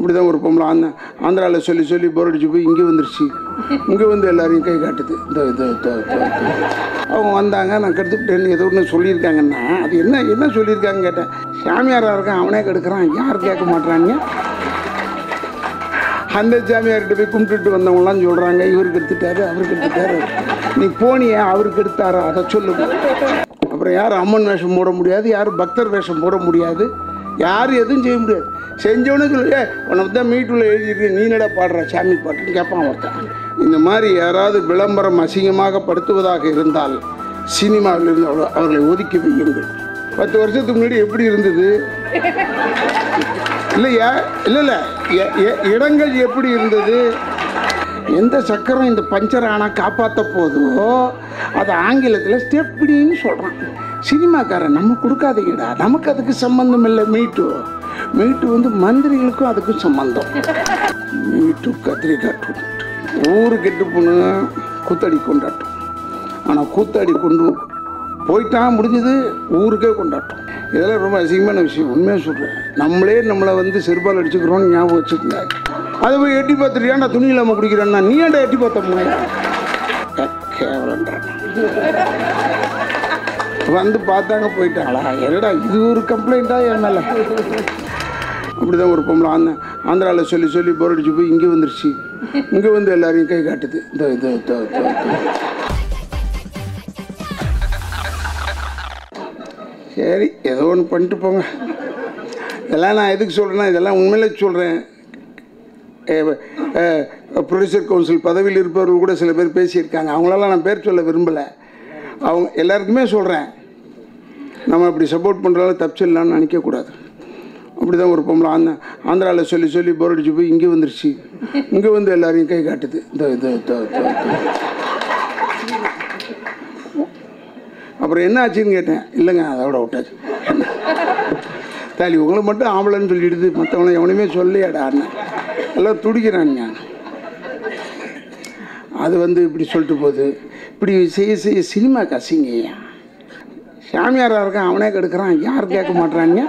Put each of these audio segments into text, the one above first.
அப்படி தான் ஒரு பொம்பளை ஆந்திரா ஆந்திராவில் சொல்லி சொல்லி போர் அடிச்சு போய் இங்கே வந்துருச்சு இங்கே வந்து எல்லாரையும் கை காட்டுது இந்த இது இது, இது, இது. அவங்க வந்தாங்க நான் கெடுத்துக்கிட்டேன்னு ஏதோ ஒன்று சொல்லியிருக்காங்கன்னா அது என்ன என்ன சொல்லியிருக்காங்க கேட்டேன் சாமியாராக இருக்கான் அவனே கெடுக்கிறான் யார் கேட்க மாட்றாங்க அந்த சாமியார்கிட்ட போய் கும்பிட்டுட்டு வந்தவங்களாம் சொல்கிறாங்க இவருக்கு எடுத்துட்டாரு அவருக்கு எடுத்துட்டாரு நீ போனியே அவருக்கு எடுத்தாரா அதை சொல்லுங்க அப்புறம் யாரும் அம்மன் வேஷம் போட முடியாது யாரும் பக்தர் வேஷம் போட முடியாது யாரும் எதுவும் செய்ய முடியாது செஞ்சவனே சொல்லு "ஏய், உனக்கு தான் மீட்டுள்ள எழுதியிருக்கு நீ என்னடா பாடுற சாமி பாட்டுன்னு கேட்பான் ஒருத்தன் இந்த மாதிரி யாராவது விளம்பரம் அசிங்கமாக படுத்துவதாக இருந்தால் சினிமாவில் இருந்து அவ- அவர்களை ஒதுக்கி வையுங்கள் பத்து வருஷத்துக்கு முன்னாடி எப்படி இருந்தது இல்லையா இல்லை இல்லை எ- எ- இடங்கள் எப்படி இருந்தது எந்த சக்கரம் இந்த பஞ்சர் ஆனால் காப்பாற்ற போதோ அது ஆங்கிலத்தில் ஸ்டெப்டின்னு சொல்கிறான் சினிமாக்காரன் நம்ம கொடுக்காதீங்கடா நமக்கு அதுக்கு சம்பந்தம் இல்லை மீட்டு மீட்டு வந்து மந்திரிகளுக்கும் அதுக்கும் சம்பந்தம் மீட்டு கத்திரிக்காய் டூ. ஊரு கெட்டு போன கூத்தடி கொண்டாட்டம் ஆனால் கூத்தாடி கொண்டு போயிட்டான் முடிஞ்சது ஊருக்கே கொண்டாட்டம் இதெல்லாம் ரொம்ப அசிங்கமான விஷயம் உண்மையாக சொல்கிறேன் நம்மளே நம்மளை வந்து செருப்பால் அடிச்சுக்கிறோம்னு ஞாபகம் வச்சுக்கோங்க அதை போய் எட்டி பார்த்துட்டு ஏன்டா துணி இல்லாமல் குடிக்கிறேன்னா நீ ஏன்டா எட்டி பார்த்த முனையா கேவலன்றா வந்து பார்த்தாங்க போயிட்டாங்களா என்னடா இது ஒரு கம்ப்ளைண்ட்டா என் மேலே அப்படி தான் ஒரு பொம்பளை ஆந்திரா ஆந்திராவில் சொல்லி சொல்லி போர் அடிச்சு போய் இங்கே வந்துருச்சு இங்கே வந்து எல்லாரையும் கை காட்டுது இந்த இது இது, இது, இது. சரி ஏதோ ஒன்று பண்ணிட்டு போங்க இதெல்லாம் நான் எதுக்கு சொல்கிறேன்னா இதெல்லாம் உண்மையிலே சொல்கிறேன் ப்ரொடியூசர் கவுன்சில் பதவியில் இருப்பவர்கள் கூட சில பேர் பேசியிருக்காங்க அவங்களெல்லாம் நான் பேர் சொல்ல விரும்பலை அவங்க எல்லாருக்குமே சொல்கிறேன் நம்ம இப்படி சப்போர்ட் பண்ணுறதால தப்பு இல்லைன்னு நினைக்கக்கூடாது அப்படி தான் ஒரு பொம்பளை ஆந்திரா ஆந்திராவில் சொல்லி சொல்லி போர் அடிச்சு போய் இங்கே வந்துருச்சு இங்கே வந்து எல்லாரையும் கை காட்டுது இந்த இது இது, இது, இது. அப்புறம் என்ன ஆச்சுன்னு கேட்டேன் இல்லைங்க அதோட விட்டாச்சு தாலி உங்களை மட்டும் ஆம்பளைன்னு சொல்லிடுது மற்றவனை எவனையுமே சொல்லியாடா அண்ணன் எல்லாம் துடிக்கிறான் நான் அது வந்து இப்படி சொல்லிட்டு போகுது இப்படி செய்ய செய்ய சினிமா கசிங்கய்யா சாமியாராக இருக்கான் அவனே கெடுக்கிறான் யார் கேட்க மாட்றாங்க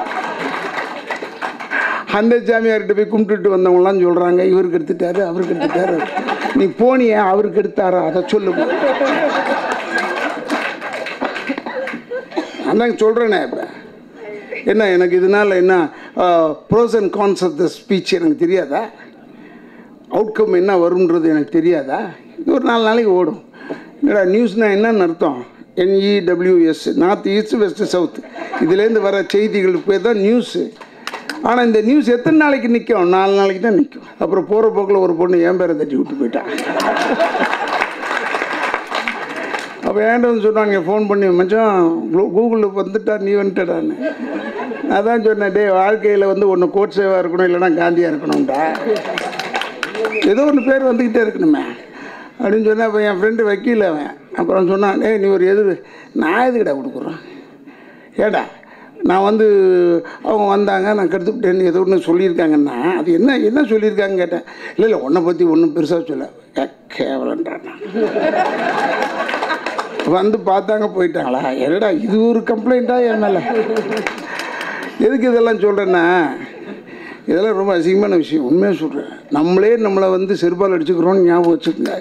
அந்த சாமியார்கிட்ட போய் கும்பிட்டுட்டு வந்தவங்களாம் சொல்கிறாங்க இவருக்கு எடுத்துட்டாரு அவருக்கு எடுத்துட்டாரு நீ போனியே அவருக்கு எடுத்தாரா அதை சொல்லுங்க அதான் சொல்கிறேனே இப்போ என்ன எனக்கு இதனால் என்ன pros and cons of the speech எனக்கு தெரியாதா அவுட்கம் என்ன வரும்ன்றது எனக்கு தெரியாதா இது ஒரு நாலு நாளைக்கு ஓடும் என்னடா நியூஸ்னால் என்னன்னு அர்த்தம் N E W S north east west south இதுலேருந்து வர செய்திகள் பேர் தான் நியூஸு ஆனால் இந்த நியூஸ் எத்தனை நாளைக்கு நிற்கும் நாலு நாளைக்கு தான் நிற்கும் அப்புறம் போகிற போக்கில் ஒரு பொண்ணு என் பேரை தட்டி விட்டு போயிட்டா அப்போ ஏன்ட்ட வந்து சொன்னாங்க ஃபோன் பண்ணி மச்சான் கூகுளில் வந்துட்டா நீ வந்துட்டடான்னு அதான் சொன்னேன் டே வாழ்க்கையில் வந்து ஒன்று கோட் சேவாக இருக்கணும் இல்லைன்னா காந்தியாக இருக்கணும்டா ஏதோ ஒன்று பேர் வந்துக்கிட்டே இருக்கணுமே அப்படின்னு சொன்னேன் அப்போ என் ஃப்ரெண்டு வக்கீல் அவன் அப்புறம் சொன்னான் டேய் நீ ஒரு எது நான் எதுக்கிட்ட கொடுக்குறேன் ஏடா நான் வந்து அவங்க வந்தாங்க நான் கெடுத்துக்கிட்டேன்னு ஏதோ ஒன்று சொல்லியிருக்காங்கன்னா அது என்ன என்ன சொல்லியிருக்காங்க கேட்டேன் இல்லை இல்லை உன்னை பற்றி ஒன்றும் பெருசாக சொல்ல ஏ, கேவலன்றான் நான். வந்து பார்த்தாங்க போயிட்டாங்களா என்னடா இது ஒரு கம்ப்ளைண்ட்டா என் மேலே எதுக்கு இதெல்லாம் சொல்கிறேன்னா இதெல்லாம் ரொம்ப அசிங்கமான விஷயம் உண்மையாக சொல்கிறேன் நம்மளே நம்மளை வந்து செருப்பால் அடிச்சுக்கிறோம்னு ஞாபகம் வச்சுக்கோங்க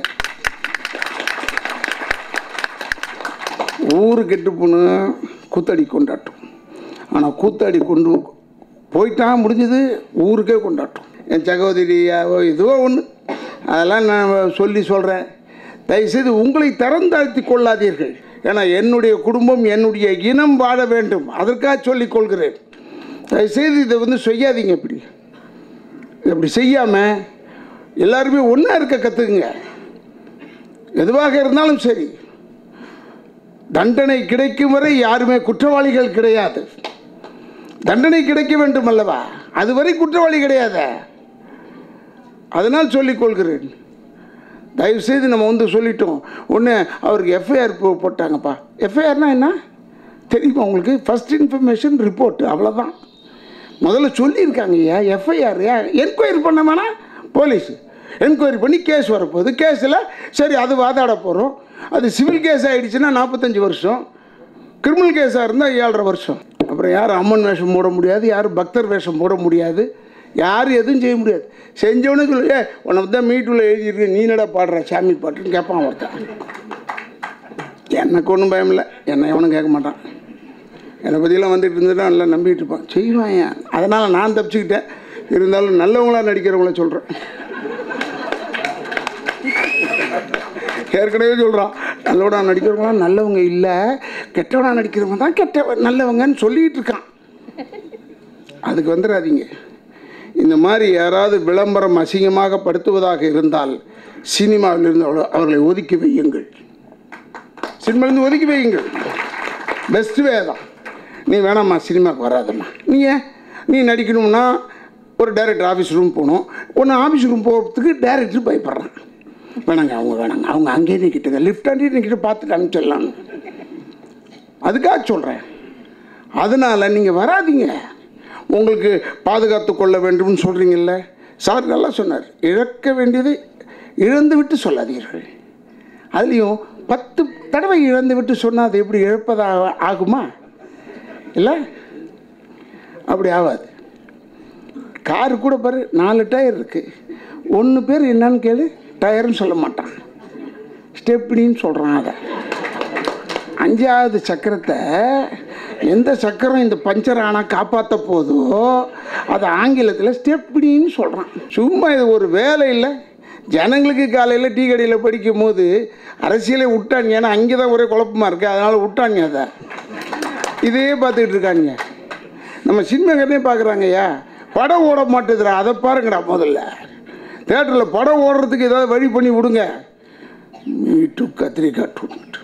ஊரு கெட்டு போன கூத்தாடி கொண்டாட்டம் ஆனால் கூத்தாடி கொண்டு போயிட்டான் முடிஞ்சது ஊருக்கே கொண்டாட்டம் என் சகோதரியாவோ இதுவோ ஒன்று அதெல்லாம் நான் சொல்லி சொல்கிறேன் தயவுசெய்து உங்களை தரம் தாழ்த்தி கொள்ளாதீர்கள் ஏன்னா என்னுடைய குடும்பம் என்னுடைய இனம் வாழ வேண்டும் அதற்காக சொல்லிக் கொள்கிறேன் தயவுசெய்து இதை வந்து செய்யாதீங்க இப்படி இப்படி செய்யாமல் எல்லாருமே ஒன்றா இருக்க கற்றுக்குங்க எதுவாக இருந்தாலும் சரி தண்டனை கிடைக்கும் வரை யாருமே குற்றவாளிகள் கிடையாது தண்டனை கிடைக்க வேண்டும் அல்லவா அதுவரை குற்றவாளி கிடையாது அதனால் சொல்லிக் கொள்கிறேன் தயவுசெய்து நம்ம வந்து சொல்லிட்டோம் ஒன்று அவருக்கு எஃப்ஐஆர் போட்டாங்கப்பா எஃப்ஐஆர்னா என்ன தெரியுமா உங்களுக்கு ஃபஸ்ட் இன்ஃபர்மேஷன் ரிப்போர்ட் அவ்வளோதான் முதல்ல சொல்லியிருக்காங்க ஐயா எஃப்ஐஆர் என்கொயரி பண்ண வேணாம் போலீஸ் என்கொயரி பண்ணி கேஸ் வரப்போகுது கேஸில் சரி அது வாதாட போகிறோம் அது சிவில் கேஸ் ஆகிடுச்சுன்னா நாற்பத்தஞ்சு வருஷம் கிரிமினல் கேஸாக இருந்தால் ஏழரை வருஷம் அப்புறம் யாரும் அம்மன் வேஷம் போட முடியாது யாரும் பக்தர் வேஷம் போட முடியாது யாரும் எதுவும் செய்ய முடியாது செஞ்சவனே சொல்லு ஏ உனக்கு தான் மீட்டுள்ள எழுதியிருக்கு நீ என்னடா பாடுற சாமி பாட்டுன்னு கேட்பான் ஒருத்தன் எனக்கு ஒன்றும் பயம் இல்லை என்னை எவனும் கேட்க மாட்டான் என்னை பற்றியெல்லாம் வந்துட்டு இருந்துட்டு நல்லா நம்பிட்டு இருப்பான் செய்வான் ஏன் அதனால் நான் தப்பிச்சுக்கிட்டேன் இருந்தாலும் நல்லவங்களா நடிக்கிறவங்கள சொல்கிறேன் ஏற்கனவே சொல்கிறான் நல்லவனா நடிக்கிறவங்களாம் நல்லவங்க இல்லை கெட்டவனா நடிக்கிறவங்க தான் கெட்ட நல்லவங்கன்னு சொல்லிக்கிட்டு இருக்கான் அதுக்கு வந்துடாதீங்க இந்த மாதிரி யாராவது விளம்பரம் அசிங்கமாக படுத்துவதாக இருந்தால் சினிமாவிலிருந்து அவள- அவர்களை ஒதுக்கி வையுங்கள் சினிமாவிலிருந்து ஒதுக்கி வையுங்கள் பெஸ்ட் வே தான் நீ வேணாம்மா சினிமாவுக்கு வராதம்மா நீ ஏன் நீ நடிக்கணும்னா ஒரு டைரக்டர் ஆஃபீஸ் ரூம் போகணும் ஒன்று ஆஃபீஸ் ரூம் போகிறதுக்கு டைரக்டர் பயப்படுறான் வேணாங்க அவங்க வேணாங்க அவங்க அங்கேயே நிற்கிட்டுங்க லிஃப்ட் ஆண்டி நிற்கிட்டு பார்த்துட்டு அனுப்பிச்சிடலாம் அதுக்காக சொல்கிறேன் அதனால் நீங்கள் வராதீங்க உங்களுக்கு பாதுகாத்து கொள்ள வேண்டும்னு சொல்கிறீங்கல்ல சார் நல்லா சொன்னார் இழக்க வேண்டியதை இழந்து விட்டு சொல்லாதீர்கள் அதுலேயும் பத்து தடவை இழந்து விட்டு சொன்னால் அது எப்படி இழப்பதாக ஆகுமா இல்லை அப்படி ஆகாது காரு கூட பாரு நாலு டயர் இருக்குது ஒன்று பேர் என்னன்னு கேளு டயர்னு சொல்ல மாட்டான் ஸ்டெப்னின்னு சொல்கிறான் அதை அஞ்சாவது சக்கரத்தை எந்த சக்கரம் இந்த பஞ்சர் ஆனால் காப்பாற்ற போதோ அது ஆங்கிலத்தில் ஸ்டெப்னின்னு சொல்கிறான் சும்மா இது ஒரு வேலை இல்லை ஜனங்களுக்கு காலையில் டீ கடையில் படிக்கும் போது அரசியலை விட்டாங்க ஏன்னா அங்கே தான் ஒரே குழப்பமாக இருக்குது அதனால் விட்டாங்க அதை இதே பார்த்துக்கிட்டு இருக்காங்க நம்ம சினிமாக்காரனே பார்க்குறாங்கய்யா படம் ஓட மாட்டேதுடா அதை பாருங்கடா முதல்ல தேட்டரில் படம் ஓடுறதுக்கு ஏதாவது வழி பண்ணி விடுங்க மீட்டு கத்திரிக்காய் டூட்டு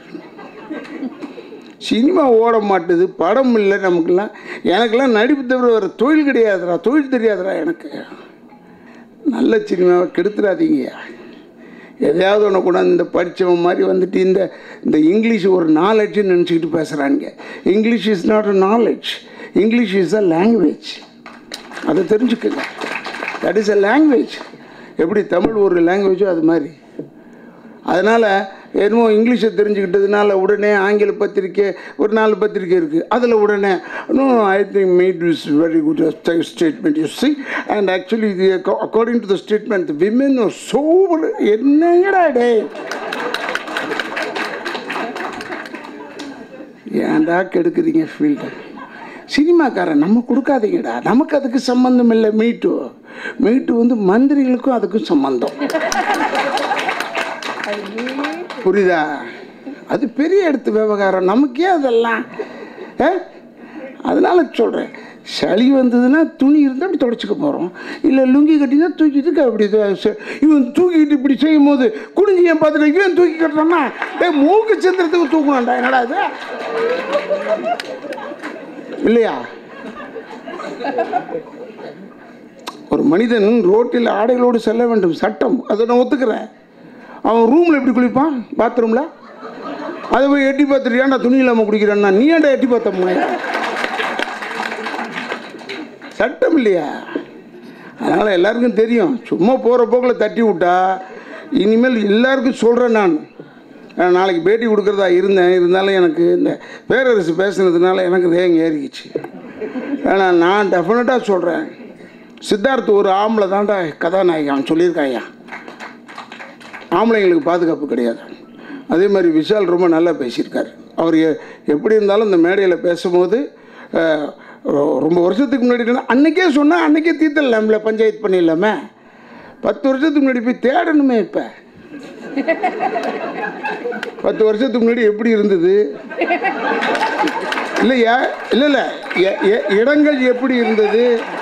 சினிமா ஓட மாட்டுது படம் இல்லை நமக்கெல்லாம் எனக்கெல்லாம் நடிப்பு தவிர வேறு தொழில் கிடையாதுடா தொழில் தெரியாதுடா எனக்கு நல்ல சினிமாவை கெடுத்துடாதீங்கய்யா எதையாவது ஒன்று கூட இந்த படித்தவன் மாதிரி வந்துட்டு இந்த இந்த இங்கிலீஷ் ஒரு நாலேஜ்னு நினச்சிக்கிட்டு பேசுகிறாங்க English is not a knowledge English is a language அதை தெரிஞ்சுக்கங்க தட் இஸ் அ லாங்குவேஜ் எப்படி தமிழ் ஒரு லாங்குவேஜோ அது மாதிரி அதனால் என்னமோ இங்கிலீஷை தெரிஞ்சுக்கிட்டதுனால உடனே ஆங்கில பத்திரிக்கை ஒரு நாலு பத்திரிக்கை இருக்குது அதில் உடனே no I think made is very good statement you see and actually இது according to the statement women so என்னங்கடா டே ஏன்டா கெடுக்குறீங்க ஃபீல்டு சினிமாக்காரன் நம்ம கொடுக்காதீங்கடா நமக்கு அதுக்கு சம்மந்தம் இல்லை மீட்டு மீட்டு வந்து மந்திரிகளுக்கும் அதுக்கும் சம்மந்தம் புரியுதா அது பெரிய எடுத்து விவகாரம் நமக்கே அதெல்லாம் ஆ? அதனால சொல்கிறேன் சளி வந்ததுன்னா துணி இருந்தால் அப்படி தொடச்சிக்க போகிறோம் இல்லை லுங்கி கட்டினா தூக்கிட்டு அப்படி இது ச- இவன் தூக்கிட்டு இப்படி செய்யும் போது குடிஞ்சி ஏன் பார்த்துட்டு இவன் தூக்கி கட்டுறான்னா டேய் மூக்கு சந்திரத்துக்கு தூக்கணும்டா என்னடா இது இல்லையா ஒரு மனிதன் ரோட்டில் ஆடைகளோடு செல்ல வேண்டும் சட்டம் அதை நான் ஒத்துக்கிறேன் அவன் ரூமில் எப்படி குளிப்பான் பாத்ரூமில் அதை போய் எட்டி பார்த்துட்டு ஏன்டா துணி இல்லாமல் குடிக்கிறான்னா நீ ஏன்டா எட்டி பார்த்த முனையா சட்டம் இல்லையா அதனால் எல்லாருக்கும் தெரியும் சும்மா போகிற போக்கில் தட்டி விட்டா இனிமேல் எல்லாருக்கும் சொல்கிறேன் நான் நான் நாளைக்கு பேட்டி கொடுக்குறதா இருந்தேன் இருந்தாலும் எனக்கு இந்த பேரரசு பேசுனதுனால எனக்கு வேகம் ஏறிக்கிச்சு ஆனால் நான் டெஃபினட்டாக சொல்கிறேன் சித்தார்த் ஒரு ஆம்பளை தான்டா கதாநாயகன் அவன் சொல்லியிருக்காயா ஆம்பளைங்களுக்கு பாதுகாப்பு கிடையாது அதே மாதிரி விஷால் ரொம்ப நல்லா பேசியிருக்காரு அவர் எ- எப்படி இருந்தாலும் இந்த மேடையில் பேசும்போது அஹ், ரொ- ரொம்ப வருஷத்துக்கு முன்னாடி இருந்தா- அன்னைக்கே சொன்னால் அன்னைக்கே தீர்த்தலாம்ல பஞ்சாயத்து பண்ணிடலாமே பத்து வருஷத்துக்கு முன்னாடி போய் தேடணுமே இப்போ பத்து வருஷத்துக்கு முன்னாடி எப்படி இருந்தது இல்லையா இல்லை இல்லை எ- எ- இடங்கள் எப்படி இருந்தது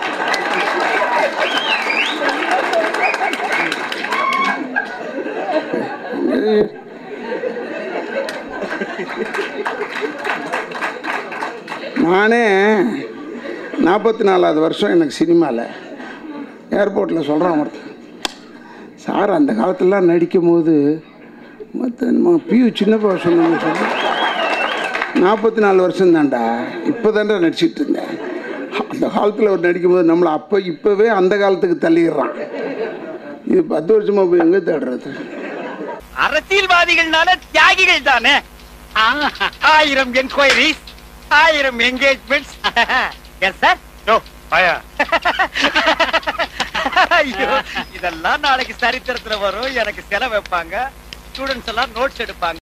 நானே நாற்பத்தி நாலாவது வருஷம் எனக்கு சினிமாவில் ஏர்போர்ட்டில் சொல்கிறான் ஒருத்தன் சார் அந்த காலத்துலலாம் நடிக்கும் போது மற்ற பியூ சின்னப்பா சொன்னாங்க சொல்லி நாற்பத்தி நாலு வருஷம் தான்டா இப்போ தான்டா நடிச்சிட்டு இருந்தேன் அந்த காலத்தில் அவர் நடிக்கும்போது நம்மளை அப்போ இப்போவே அந்த காலத்துக்கு தள்ளிடுறான் இது பத்து வருஷமாக போய் எங்கே தேடுறது அரசியல்வாதிகள்னால தியாகிகள் தானே ஆஹா, ஆயிரம் என்கொயரிஸ் ஆயிரம் என்கேஜ்மெண்ட்ஸ் எஸ் சார் நோ பயா ஐயோ இதெல்லாம் நாளைக்கு சரித்திரத்துல வரும் எனக்கு செலவு வைப்பாங்க ஸ்டூடெண்ட்ஸ் எல்லாம் நோட்ஸ் எடுப்பாங்க